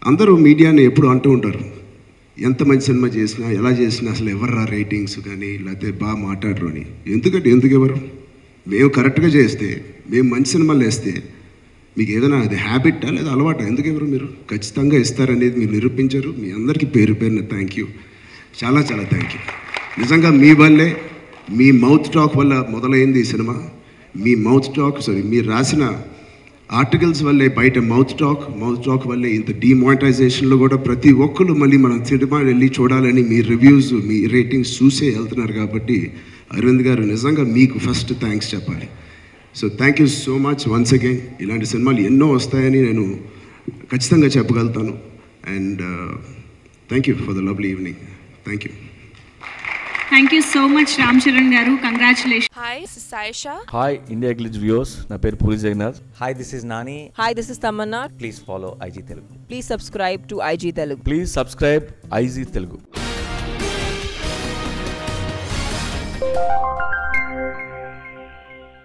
అందరూ మీడియాని ఎప్పుడు అంటూ ఉంటారు ఎంత మంచి సినిమా చేసినా ఎలా చేసినా అసలు ఎవర్రా రేటింగ్స్ కానీ లేకపోతే బాగా మాట్లాడరు అని ఎందుకంటే ఎందుకు ఎవరు మేము కరెక్ట్గా చేస్తే మేము మంచి సినిమాలు వేస్తే మీకు ఏదైనా అది హ్యాబిట్టా లేదా అలవాటా ఎందుకు ఎవరు మీరు ఖచ్చితంగా ఇస్తారనేది మీరు నిరూపించారు మీ అందరికీ పేరు పేరున థ్యాంక్ యూ చాలా చాలా థ్యాంక్ యూ నిజంగా మీ వల్లే మీ మౌత్ టాక్ వల్ల మొదలైంది ఈ సినిమా మీ మౌత్ టాక్ సారీ మీరు రాసిన ఆర్టికల్స్ వల్లే బయట మౌత్ టాక్ మౌత్ టాక్ వల్లే ఇంత డిమానిటైజేషన్లో కూడా ప్రతి ఒక్కరు మళ్ళీ మనం సినిమా వెళ్ళి చూడాలని మీ రివ్యూస్ మీ రేటింగ్స్ చూసే వెళ్తున్నారు కాబట్టి అరవింద్ గారు నిజంగా మీకు ఫస్ట్ థ్యాంక్స్ చెప్పాలి so thank you so much once again ఇలాంటి సినిమాలు ఎన్నో వస్తాయని నేను ఖచ్చితంగా చెప్పగలుగుతాను and thank you for the lovely evening thank you thank you so much Ram Charan garu congratulation Hi, this is Saisha. Hi India glitz views నా పేరు Puri Jagannadh Hi, this is Nani. Hi, this is Tamanna. Please follow IG Telugu. Please subscribe to IG Telugu. Please subscribe IG Telugu